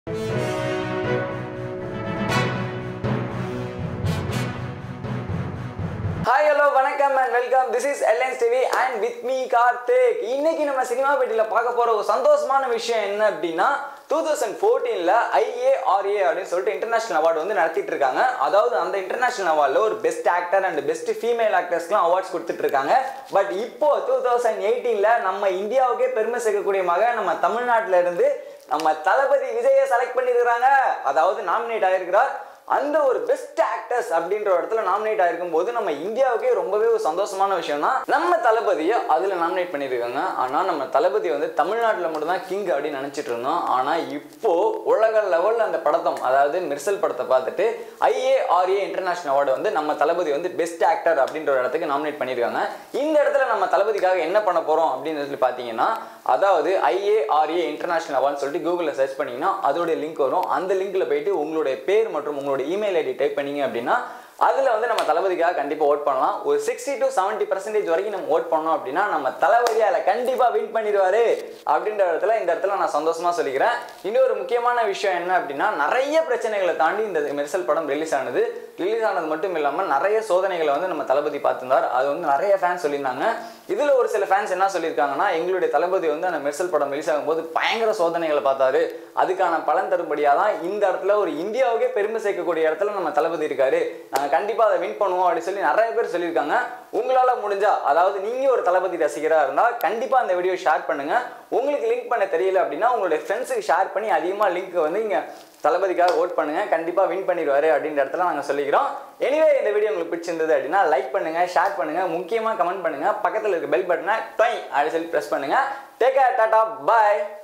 hi hello வணக்கம் and welcome this is LNS TV and with me Karthik இன்னைக்கு நம்ம cinema பெட்டியில் பார்க்க போற ஒரு சந்தோஷமான விஷயம் என்ன அப்படின்னா டூ தௌசண்ட் ஃபோர்டீனில் ஐஏஆர்ஏ அப்படின்னு சொல்லிட்டு இன்டர்நேஷனல் அவார்டு வந்து நடத்திட்டு இருக்காங்க அதாவது அந்த இன்டர்நேஷனல் அவார்டில் ஒரு best actor and best female ஆக்டர்ஸ்க்குலாம் அவார்ட்ஸ் கொடுத்துட்டு இருக்காங்க பட் இப்போ டூ தௌசண்ட் எயிட்டீனில் நம்ம இந்தியாவுக்கே பெருமை சேர்க்கக்கூடிய மக நம்ம தமிழ்நாட்டில் இருந்து நம்ம தளபதி விஜயை செலக்ட் பண்ணியிருக்கிறாங்க அதாவது நாமினேட் ஆயிருக்கிறார் அந்த ஒரு பெஸ்ட் ஆக்டர்ஸ் அப்படின்ற ஒரு இடத்துல நாமினேட் ஆயிருக்கும் போது நம்ம இந்தியாவுக்கே ரொம்பவே ஒரு சந்தோஷமான விஷயம் தான் நம்ம தளபதியை அதில் நாமினேட் பண்ணியிருக்காங்க ஆனால் நம்ம தளபதி வந்து தமிழ்நாட்டில் மட்டும்தான் கிங் அப்படின்னு நினச்சிட்டு இருந்தோம் ஆனால் இப்போ உலக லெவலில் அந்த படத்தம் அதாவது மெர்சல் படத்தை பார்த்துட்டு ஐஏஆர்ஏ இன்டர்நேஷனல் அவார்டு வந்து நம்ம தளபதி வந்து பெஸ்ட் ஆக்டர் அப்படின்ற ஒரு இடத்துக்கு நாமினேட் பண்ணியிருக்காங்க இந்த இடத்துல நம்ம தளபதிக்காக என்ன பண்ண போகிறோம் அப்படின்னு சொல்லி பார்த்தீங்கன்னா அதாவது ஐஏஆர்ஏ இன்டர்நேஷனல் அவார்ட்னு சொல்லிட்டு கூகுளில் சர்ச் பண்ணீங்கன்னா அதோடைய லிங்க் வரும் அந்த லிங்க்ல போயிட்டு உங்களுடைய பேர் மற்றும் உங்களுடைய இமெயில் ஐடி டைப் பண்ணீங்க அப்படின்னா அதில் வந்து நம்ம தளபதிக்காக கண்டிப்பாக ஓட் பண்ணலாம் ஒரு சிக்ஸ்டி டு செவன்ட்டி பர்சன்டேஜ் வரைக்கும் நம்ம ஓட் பண்ணோம் அப்படின்னா நம்ம தளபதி அதில் கண்டிப்பாக வின் பண்ணிடுவாரு அப்படின்ற இடத்துல இந்த இடத்துல நான் சந்தோஷமாக சொல்லிக்கிறேன் இன்னொரு முக்கியமான விஷயம் என்ன அப்படின்னா நிறைய பிரச்சனைகளை தாண்டி இந்த மெர்சல் படம் ரிலீஸ் ஆனது ரிலீஸ் ஆனது மட்டும் இல்லாமல் நிறைய சோதனைகளை வந்து நம்ம தளபதி பார்த்திருந்தார் அது வந்து நிறைய ஃபேன்ஸ் சொல்லியிருந்தாங்க இதில் ஒரு சில ஃபேன்ஸ் என்ன சொல்லியிருக்காங்கன்னா எங்களுடைய தளபதி வந்து அந்த மெர்சல் படம் ரிலீஸ் ஆகும்போது பயங்கர சோதனைகளை பார்த்தாரு அதுக்கான பலன் தரும்படியாக தான் இந்த இடத்துல ஒரு இந்தியாவுக்கே பெருமை சேர்க்கக்கூடிய இடத்துல நம்ம தளபதி இருக்காரு நாங்கள் கண்டிப்பாக அதை வின் பண்ணுவோம் அப்படின்னு சொல்லி நிறைய பேர் சொல்லியிருக்காங்க உங்களால் முடிஞ்சா அதாவது நீங்கள் ஒரு தளபதி ரசிகராக இருந்தால் கண்டிப்பாக அந்த வீடியோ ஷேர் பண்ணுங்க உங்களுக்கு லிங்க் பண்ண தெரியல அப்படின்னா உங்களுடைய ஃப்ரெண்ட்ஸுக்கு ஷேர் பண்ணி அதிகமாக லிங்க் வந்து இங்கே தளபதிக்காக ஓட் பண்ணுங்க கண்டிப்பாக வின் பண்ணிடுவாரு அப்படின்ற இடத்துல நாங்கள் சொல்லிக்கிறோம் எனிவே இந்த வீடியோ உங்களுக்கு பிடிச்சிருந்தது அப்படின்னா லைக் பண்ணுங்க ஷேர் பண்ணுங்க முக்கியமாக கமெண்ட் பண்ணுங்க பக்கத்தில் இருக்க பெல் பட்டனை டொய் அப்படின்னு சொல்லி ப்ரெஸ் பண்ணுங்க டேக் டாடா பாய்